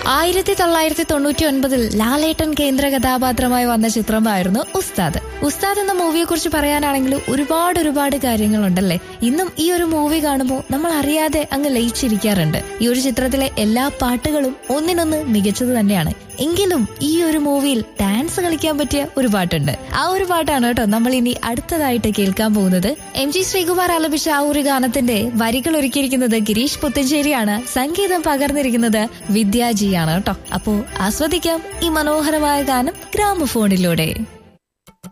ആയിരത്തി തൊള്ളായിരത്തി തൊണ്ണൂറ്റി ഒൻപതിൽ ലാലേട്ടൻ കേന്ദ്ര കഥാപാത്രമായി വന്ന ചിത്രമായിരുന്നു ഉസ്താദ് ഉസ്താദ് എന്ന മൂവിയെ കുറിച്ച് പറയാനാണെങ്കിൽ ഒരുപാട് ഒരുപാട് കാര്യങ്ങളുണ്ടല്ലേ ഇന്നും ഈ ഒരു മൂവി കാണുമ്പോൾ നമ്മൾ അറിയാതെ അങ്ങ് ലയിച്ചിരിക്കാറുണ്ട് ഈ ഒരു ചിത്രത്തിലെ എല്ലാ പാട്ടുകളും ഒന്നിനൊന്ന് മികച്ചത് തന്നെയാണ് എങ്കിലും ഈ ഒരു മൂവിയിൽ ഡാൻസ് കളിക്കാൻ പറ്റിയ ഒരു പാട്ടുണ്ട് ആ ഒരു പാട്ടാണ് കേട്ടോ നമ്മൾ ഇനി അടുത്തതായിട്ട് കേൾക്കാൻ പോകുന്നത് എം ജി ശ്രീകുമാർ ആലപിച്ച ആ ഒരു ഗാനത്തിന്റെ വരികൾ ഒരുക്കിയിരിക്കുന്നത് ഗിരീഷ് പുത്തഞ്ചേരിയാണ് സംഗീതം പകർന്നിരിക്കുന്നത് വിദ്യാജിയാണ് കേട്ടോ അപ്പോ ആസ്വദിക്കാം ഈ മനോഹരമായ ഗാനം ഗ്രാമഫോണിലൂടെ